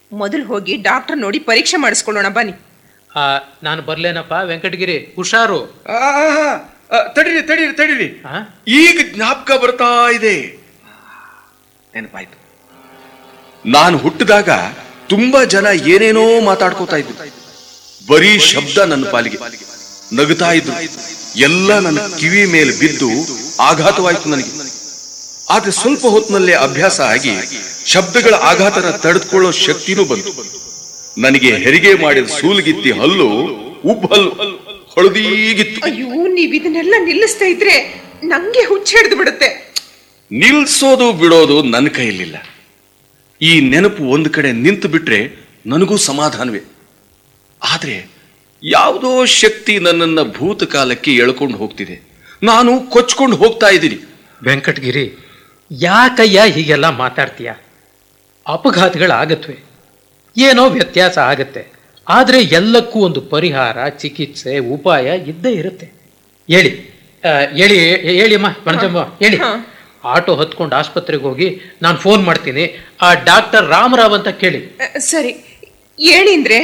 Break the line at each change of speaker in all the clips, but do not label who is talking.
ಮೊದಲು ಹೋಗಿ ಡಾಕ್ಟರ್ ನೋಡಿ ಪರೀಕ್ಷೆ ಮಾಡಿಸ್ಕೊಳ್ಳೋಣ ಬನ್ನಿ
ಆ, ನಾನು ಬರ್ಲೇನಪ್ಪ ವೆಂಕಟಗಿರಿ ಹುಷಾರು
ಆ, ಆ, ತಡೀರಿ ತಡೀರಿ ತಡೀರಿ
ಆ?
ಈಗ ಜ್ಞಾಪಕ ಬರ್ತಾ ಇದೆ ನೆನಪಾಯ್ತು ನಾನು ಹುಟ್ಟಿದಾಗ ತುಂಬಾ ಜನ ಏನೇನೋ ಮಾತಾಡ್ಕೋತಾ ಇದ್ರು ಬರೀ ಶಬ್ದ ನನ್ನ ಪಾಲಿಗೆ ನಗುತ್ತಾ ಇದ್ರು ಎಲ್ಲ ನನ್ನ ಕಿವಿ ಮೇಲೆ ಬಿದ್ದು ಆಘಾತವಾಯ್ತು ನನಗೆ ಆದ್ರೆ ಸ್ವಲ್ಪ ಹೊತ್ತಿನಲ್ಲೇ ಅಭ್ಯಾಸ ಆಗಿ ಶಬ್ದಗಳ ಆಘಾತನ ತಡೆದುಕೊಳ್ಳೋ ಶಕ್ತಿನೂ ಬಂತು ನನಗೆ ಹೆರಿಗೆ ಮಾಡಿದ ಸೂಲ್ಗಿತ್ತಿ ಹಲ್ಲು ಉಬ್ಬ ಹಲ್ಲು ಹೊಳದೀಗಿತ್ತು
ಅಯ್ಯೋ ನೀವ್ ಇದನ್ನೆಲ್ಲ ನಿಲ್ಲಿಸ್ತಾ ಇದ್ರೆ ನಂಗೆ ಹುಚ್ಚ ಹಿಡಿದು ಬಿಡುತ್ತೆ
ನಿಲ್ಸೋದು ಬಿಡೋದು ನನ್ನ ಕೈಯಲ್ಲಿಲ್ಲ ಈ ನೆನಪು ಒಂದು ಕಡೆ ನಿಂತು ಬಿಟ್ರೆ ನನಗೂ ಸಮಾಧಾನವೇ ಆದ್ರೆ ಯಾವುದೋ ಶಕ್ತಿ ನನ್ನನ್ನ ಭೂತಕಾಲಕ್ಕೆ ಎಳ್ಕೊಂಡು ಹೋಗ್ತಿದೆ ನಾನು ಕೊಚ್ಕೊಂಡು ಹೋಗ್ತಾ ಇದ್ದೀನಿ
ವೆಂಕಟಗಿರಿ ಯಾಕಯ್ಯ ಹೀಗೆಲ್ಲ ಮಾತಾಡ್ತೀಯ ಅಪಘಾತಗಳಾಗತ್ವೆ ಏನೋ ವ್ಯತ್ಯಾಸ ಆಗತ್ತೆ ಆದರೆ ಎಲ್ಲಕ್ಕೂ ಒಂದು ಪರಿಹಾರ ಚಿಕಿತ್ಸೆ ಉಪಾಯ ಇದ್ದೇ ಇರುತ್ತೆ ಹೇಳಿ ಆ, ಹೇಳಿ ಹೇಳಿಮ್ಮ ಪಣಜಮ್ಮ ಹೇಳಿ
ಹಾ.
ಆಟೋ ಹತ್ಕೊಂಡು ಆಸ್ಪತ್ರೆಗೆ ಹೋಗಿ ನಾನು ಫೋನ್ ಮಾಡ್ತೀನಿ ಆ ಡಾಕ್ಟರ್ ರಾಮರಾವ್ ಅಂತ ಕೇಳಿ
ಅ, ಸರಿ ಹೇಳಿ ಅಂದ್ರೆ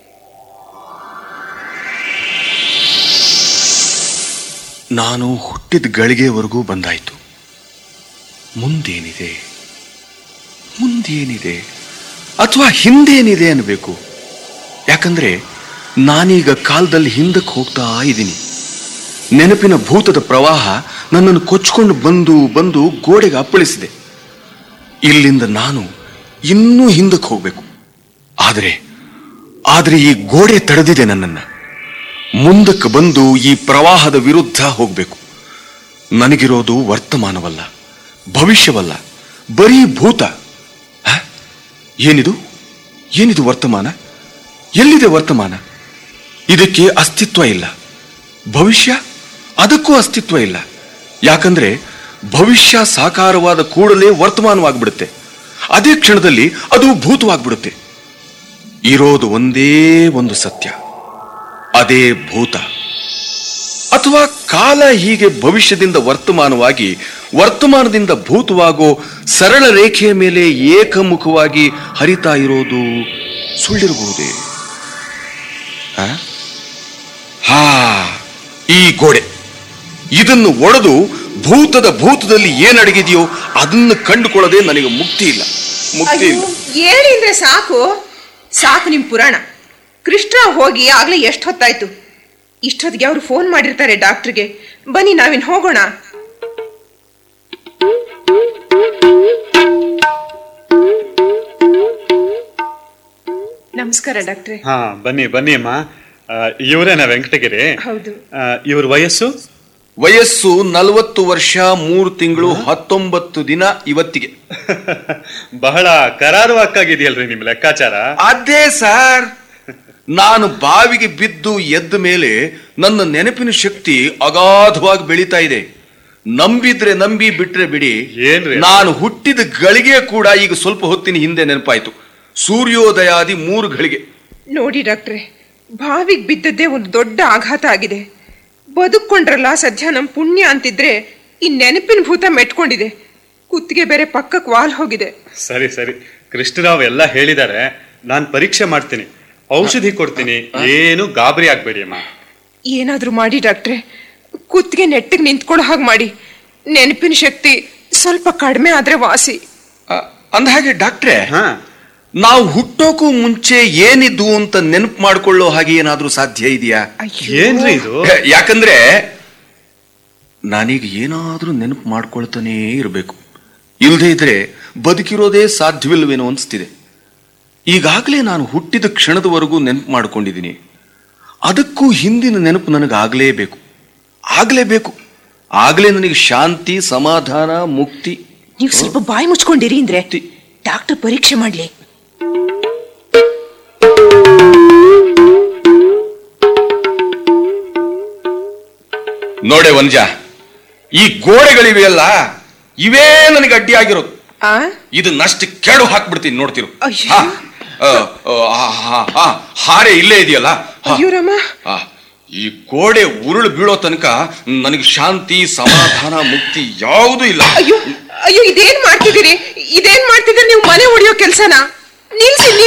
ನಾನು ಹುಟ್ಟಿದ ಗಳಿಗೆವರೆಗೂ ಬಂದಾಯ್ತು ಮುಂದೇನಿದೆ ಮುಂದೇನಿದೆ ಅಥವಾ ಹಿಂದೇನಿದೆ ಅನ್ಬೇಕು ಯಾಕಂದ್ರೆ ನಾನೀಗ ಕಾಲದಲ್ಲಿ ಹಿಂದಕ್ಕೆ ಹೋಗ್ತಾ ಇದ್ದೀನಿ ನೆನಪಿನ ಭೂತದ ಪ್ರವಾಹ ನನ್ನನ್ನು ಕೊಚ್ಕೊಂಡು ಬಂದು ಬಂದು ಗೋಡೆಗೆ ಅಪ್ಪಳಿಸಿದೆ ಇಲ್ಲಿಂದ ನಾನು ಇನ್ನೂ ಹಿಂದಕ್ಕೆ ಹೋಗ್ಬೇಕು ಆದರೆ ಆದರೆ ಈ ಗೋಡೆ ತಡೆದಿದೆ ನನ್ನನ್ನು ಮುಂದಕ್ಕೆ ಬಂದು ಈ ಪ್ರವಾಹದ ವಿರುದ್ಧ ಹೋಗ್ಬೇಕು ನನಗಿರೋದು ವರ್ತಮಾನವಲ್ಲ ಭವಿಷ್ಯವಲ್ಲ ಬರೀ ಭೂತ ಹ? ಏನಿದು ಏನಿದು ವರ್ತಮಾನ ಎಲ್ಲಿದೆ ವರ್ತಮಾನ ಇದಕ್ಕೆ ಅಸ್ತಿತ್ವ ಇಲ್ಲ ಭವಿಷ್ಯ ಅದಕ್ಕೂ ಅಸ್ತಿತ್ವ ಇಲ್ಲ ಯಾಕಂದ್ರೆ ಭವಿಷ್ಯ ಸಾಕಾರವಾದ ಕೂಡಲೇ ವರ್ತಮಾನವಾಗ್ಬಿಡುತ್ತೆ ಅದೇ ಕ್ಷಣದಲ್ಲಿ ಅದು ಭೂತವಾಗ್ಬಿಡುತ್ತೆ ಇರೋದು ಒಂದೇ ಒಂದು ಸತ್ಯ ಅದೇ ಭೂತ ಅಥವಾ ಕಾಲ ಹೀಗೆ ಭವಿಷ್ಯದಿಂದ ವರ್ತಮಾನವಾಗಿ ವರ್ತಮಾನದಿಂದ ಭೂತವಾಗೋ ಸರಳ ರೇಖೆಯ ಮೇಲೆ ಏಕಮುಖವಾಗಿ ಹರಿತಾ ಇರೋದು ಸುಳ್ಳಿರಬಹುದೇ ಆ? ಹಾ ಈ ಗೋಡೆ ಇದನ್ನು ಒಡೆದು ಭೂತದ ಭೂತದಲ್ಲಿ ಏನಡಗಿದೆಯೋ ಅದನ್ನು ಕಂಡುಕೊಳ್ಳದೆ ನನಗೆ ಮುಕ್ತಿ ಇಲ್ಲ ಮುಕ್ತಿ
ಅಯ್ಯೋ
ಇಲ್ಲ
ಹೇಳಿ ಅಂದ್ರೆ ಸಾಕು ಸಾಕು ನಿಮ್ ಪುರಾಣ ಕೃಷ್ಣ ಹೋಗಿ ಆಗ್ಲೇ ಎಷ್ಟು ಹೊತ್ತಾಯ್ತು ಇಷ್ಟೊತ್ತಿಗೆ ಅವ್ರು ಫೋನ್ ಮಾಡಿರ್ತಾರೆ ಡಾಕ್ಟ್ರಿಗೆ ಬನ್ನಿ ನಾವಿನ್ ಹೋಗೋಣ ನಮಸ್ಕಾರ ಡಾಕ್ಟ್ರೆ
ಹಾ ಬನ್ನಿ ಬನ್ನಿ ಅಮ್ಮ ಆ, ಇವರೇನಾ ವೆಂಕಟಗಿರಿ
ಹೌದು
ಆ, ಇವ್ರ ವಯಸ್ಸು
ವಯಸ್ಸು ನಲವತ್ತು ವರ್ಷ ಮೂರು ತಿಂಗಳು ಹತ್ತೊಂಬತ್ತು ದಿನ ಇವತ್ತಿಗೆ
ಬಹಳ ಕರಾರುವಾಕ್ಕಾಗಿದೆಯಲ್ರಿ ನಿಮ್ ಲೆಕ್ಕಾಚಾರ
ಅದೇ ಸರ್ ನಾನು ಬಾವಿಗೆ ಬಿದ್ದು ಎದ್ದ ಮೇಲೆ ನನ್ನ ನೆನಪಿನ ಶಕ್ತಿ ಅಗಾಧವಾಗಿ ಬೆಳೀತಾ ಇದೆ ನಂಬಿದ್ರೆ ನಂಬಿ ಬಿಟ್ರೆ ಬಿಡಿ
ಏನ್ರಿ?
ನಾನು ಹುಟ್ಟಿದ ಗಳಿಗೆ ಕೂಡ ಈಗ ಸ್ವಲ್ಪ ಹೊತ್ತಿನ ಹಿಂದೆ ನೆನಪಾಯ್ತು ಸೂರ್ಯೋದಯಾದಿ ಮೂರು ಗಳಿಗೆ
ನೋಡಿ ಡಾಕ್ಟ್ರೆ ಬಾವಿಗೆ ಬಿದ್ದದ್ದೇ ಒಂದು ದೊಡ್ಡ ಆಘಾತ ಆಗಿದೆ ಬದುಕೊಂಡ್ರಲ್ಲ ಸದ್ಯ ನಮ್ ಪುಣ್ಯ ಅಂತಿದ್ರೆ ಈ ನೆನಪಿನ ಭೂತ ಮೆಟ್ಕೊಂಡಿದೆ ಕುತ್ತಿಗೆ ಬೇರೆ ಪಕ್ಕಕ್ಕೆ ವಾಲ್ ಹೋಗಿದೆ
ಸರಿ ಸರಿ ಕೃಷ್ಣರಾವ್ ಎಲ್ಲ ಹೇಳಿದ್ದಾರೆ ನಾನ್ ಪರೀಕ್ಷೆ ಮಾಡ್ತೀನಿ ಔಷಧಿ ಕೊಡ್ತೀನಿ ಏನು ಗಾಬರಿ ಆಗ್ಬೇಡಿ ಅಮ್ಮ
ಏನಾದ್ರೂ ಮಾಡಿ ಡಾಕ್ಟ್ರೆ ಕುತ್ತಿಗೆ ನೆಟ್ಟಿಗೆ ನಿಂತ್ಕೊಳ್ಳೋ ಹಾಗೆ ಮಾಡಿ ನೆನಪಿನ ಶಕ್ತಿ ಸ್ವಲ್ಪ ಕಡಿಮೆ ಆದ್ರೆ ವಾಸಿ
ಅಂದಹಾಗೆ ಡಾಕ್ಟ್ರೆ
ಹಾ
ನಾವು ಹುಟ್ಟೋಕು ಮುಂಚೆ ಏನಿದ್ದು ಅಂತ ನೆನಪು ಮಾಡ್ಕೊಳ್ಳೋ ಹಾಗೆ ಏನಾದ್ರೂ ಸಾಧ್ಯ ಇದೆಯಾ
ಅಯ್ಯೋ.
ಏನ್ರಿ ಇದು
ಯಾಕಂದ್ರೆ ನಾನೀಗ ಏನಾದ್ರೂ ನೆನಪು ಮಾಡ್ಕೊಳ್ತಾನೇ ಇರಬೇಕು ಇಲ್ಲದೆ ಇದ್ರೆ ಬದುಕಿರೋದೇ ಸಾಧ್ಯವಿಲ್ವೇನೋ ಅನಿಸ್ತಿದೆ ಈಗಾಗಲೇ ನಾನು ಹುಟ್ಟಿದ ಕ್ಷಣದವರೆಗೂ ನೆನಪು ಮಾಡ್ಕೊಂಡಿದ್ದೀನಿ ಅದಕ್ಕೂ ಹಿಂದಿನ ನೆನಪು ನನಗಾಗಲೇಬೇಕು ಆಗಲೇಬೇಕು ಆಗಲೇ ನನಗೆ ಶಾಂತಿ ಸಮಾಧಾನ ಮುಕ್ತಿ
ನೀವು ಸ್ವಲ್ಪ ಬಾಯಿ ಮುಚ್ಕೊಂಡಿರಿ ಅಂದ್ರೆ
ಮುಕ್ತಿ
ಡಾಕ್ಟರ್ ಪರೀಕ್ಷೆ ಮಾಡ್ಲಿ
ನೋಡೆ ವನಜ ಈ ಗೋಡೆಗಳಿವೆಯಲ್ಲ ಇವೇ ನನಗೆ ಅಡ್ಡಿಯಾಗಿರೋದು
ಆ
ಇದನ್ನಷ್ಟು ಕೆಡು ಹಾಕ್ಬಿಡ್ತೀನಿ ನೋಡ್ತಿರು
ಅಯ್ಯೋ.
ಹಾ, ಆ, ಆ, ಆ, ಆ, ಹಾರೆ ಇಲ್ಲೇ ಇದೆಯಲ್ಲ ಹಾ.
ಅಯ್ಯೋ ರಾಮ
ಆ, ಈ ಗೋಡೆ ಉರುಳು ಬೀಳೋ ತನಕ ನನಗೆ ಶಾಂತಿ ಸಮಾಧಾನ ಮುಕ್ತಿ ಯಾವುದೂ ಇಲ್ಲ
ಅಯ್ಯೋ ಅಯ್ಯೋ ಇದೇನ್ ಮಾಡ್ತಿದ್ದೀರಿ ಇದೇನ್ ಮಾಡ್ತಿದ್ದೀರಿ ನೀವು ಮನೆ ಹೊಡಿಯೋ ಕೆಲ್ಸನ ನಿಲ್ಸಿ ನಿಲ್ಸಿ